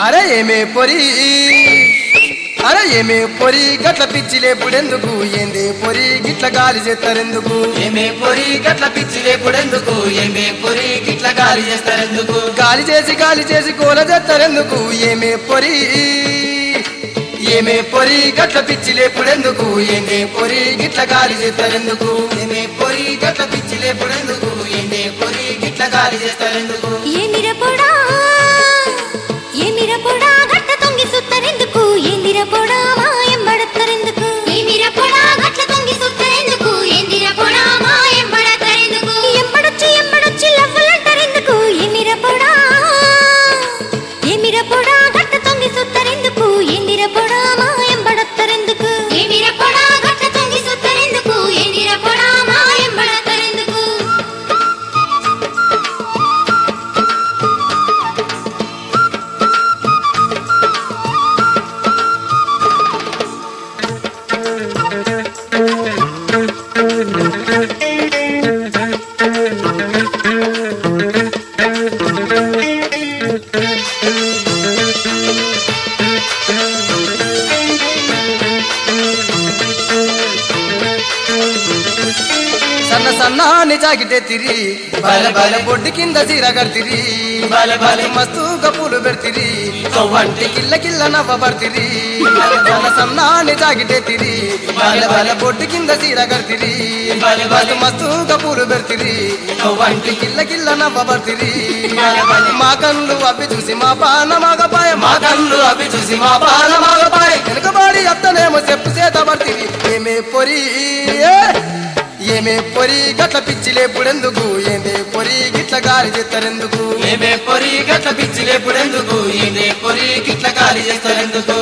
అరే ఏమే పొరి అరే ఏమే పొరి గట్ల పిచ్చి లేపుడెందుకు ఏందే పొరి గిట్ల గాలి చేస్తారెందుకు ఏమే పొరి గట్ల పిచ్చి లేపుడెందుకు ఏమే పొరి గిట్ల గాలి చేస్తారెందుకు గాలి చేసి గాలి చేసి గోల చేస్తారెందుకు ఏమే పొరి ఏమే పొరి గట్ల పిచ్చి లేపుడెందుకు ఏందే పొరి గిట్ల గాలి చేస్తారెందుకు ఏమే పొరి గట్ల పిచ్చి లేపుడెందుకు ఏమే పొరి గిట్ల గాలి చేస్తారెందుకు ఏమిరపొడా ఏమిరపొడా గట్ట తొంగి సుత్తరెందుకు ఏందిరపొడా మాయంబడత్తరెందుకు ఏమిరపొడా గట్ల తొంగి సుత్తరెందుకు ఏందిరపొడా మాయంబడత్తరెందుకు ఎంబడొచ్చి ఎంబడొచ్చి లవ్వులంటారెందుకు ఏమిరపొడా ఏమిరపొడా గట్ట తొంగి సుత్తరెందుకు ఏందిరపొడా మాయంబడత్తరెందుకు ఏమిరపొడా గట్ట తొంగి సుత్తరెందుకు ఏందిరపొడా మాయంబడత్తరెందుకు సన్న సన్నాని జాగిటే తిరి బల బల బొడ్డు కింద సీర కడితిరి బల బల మస్తు గప్పులు పెడితిరి కొవ్వంటి కిల్ల కిల్ల నవ్వ పడితిరి సన్న సన్నాని జాగిటే తిరి బల బల బొడ్డు కింద సీర కడితిరి బల బల మస్తు గప్పులు పెడితిరి కొవ్వంటి కిల్ల కిల్ల నవ్వ పడితిరి బల బల మా కళ్ళు అవి చూసి మా పాన మగపాయ మా కళ్ళు అవి చూసి మా పాల మగపాయ వెనుకబాడి అత్తనేమో చెప్పు చేత పడితిరి ఏమే పొరి ఏ? ఏమే పొరి గట్ల పిచ్చి లేపుడెందుకు ఏమే పొరి గిట్ల గాలి చేస్తారెందుకు ఏమే పొరి గట్ల పిచ్చి లేపుడెందుకు ఏమే పొరి గిట్ల గాలి చేస్తారెందుకు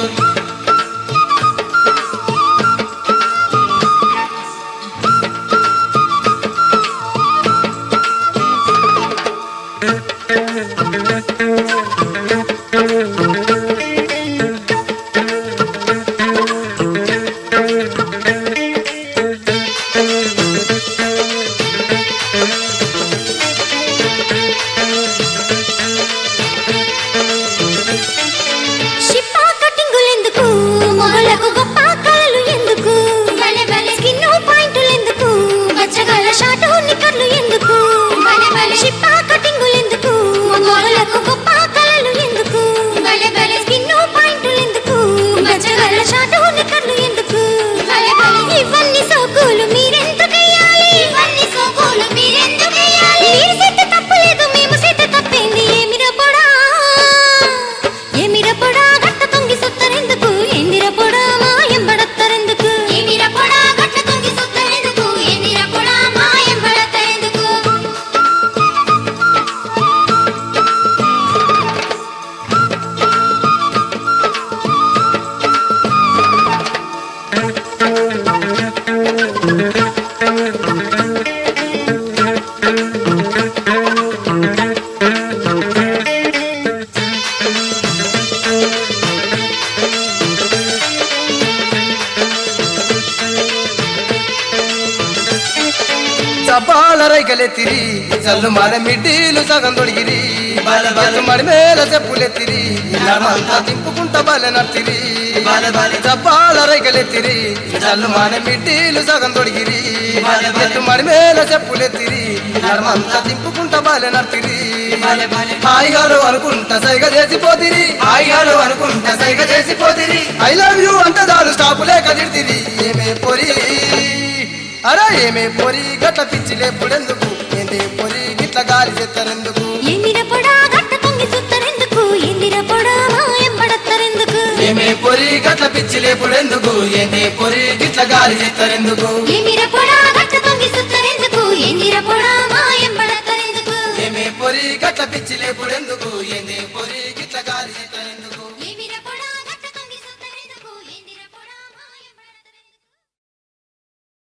షిప్పా కటింగులెందుకు మొగలకు గొప్ప కళలు ఎందుకు బలె బలె స్కిన్ పాయింట్లు ఎందుకు బచ్చగల షాటు నిక్కర్లు ఎందుకు బలె బలె షిప్పా కటింగులెందుకు మొగలకు గొప్ప కళలు ఎందుకు బలె బలె స్కిన్ పాయింట్లు ఎందుకు బచ్చగల షాటు నిక్కర్లు ఎందుకు బలె బలె ఇవన్నీ సోకులు మీరెందుకెయ్యాలి ఇవన్నీ సోకులు మీరెందుకెయ్యాలి మీరు సెట్ తప్పలేదు మేము సెట్ తప్పింది ఏమిరా పొడా ఏమిర పొడా గట్ట తొంగి సుత్తరెందుకు ఎందిర పొడా మా ఎంబడత్తరెందుకు ఏమిర పొడా గట్ట తొంగి సుత్తరెందుకు ఎందిర పొడా మా ఎంబడత్తరెందుకు చప్పాల రైకలెత్తిరి చల్లు మన మిడ్డీలు సగం తొడిగిరి బల బల మరి మేల చెప్పులెత్తిరి నడమంతా తింపుకుంటా బలె నర్తిరి బల బల చప్పాల రైకలెత్తిరి చల్లు మన మిడ్డీలు సగం తొడిగిరి బల బల మరి మేల చెప్పులెత్తిరి నడమంతా తింపుకుంటా బలె నర్తిరి బల బల హాయిగారు అనుకుంటా సైగ చేసిపోతిరి హాయిగాలు అనుకుంటా సైగ చేసిపోతిరి ఐ లవ్ యూ అంటే చాలు స్టాపు లేక తిడితిరి ఏమే పొరి అరే ఏమే పొరి గట్ల పిచ్చి లేపుడెందుకు ఏందే పొరి గిట్ల గాలి చెత్తరెందుకు ఏమిర పొడా గట్ట తొంగి సుత్తరెందుకు ఎందిర పొడా మా ఎంబడత్తరెందుకు ఏమే పొరి గట్ల పిచ్చి లేపుడెందుకు ఏమే పొరి గిట్ల గాలి చేస్తారెందుకు ఏమిర పొడా గట్ట తొంగి సుత్తరెందుకు ఎందిర పొడా మా ఎంబడత్తరెందుకు ఏమే పొరి గట్ల పిచ్చి లేపుడెందుకు ఏందే పొరి గిట్ల గాలి చెత్తరెందుకు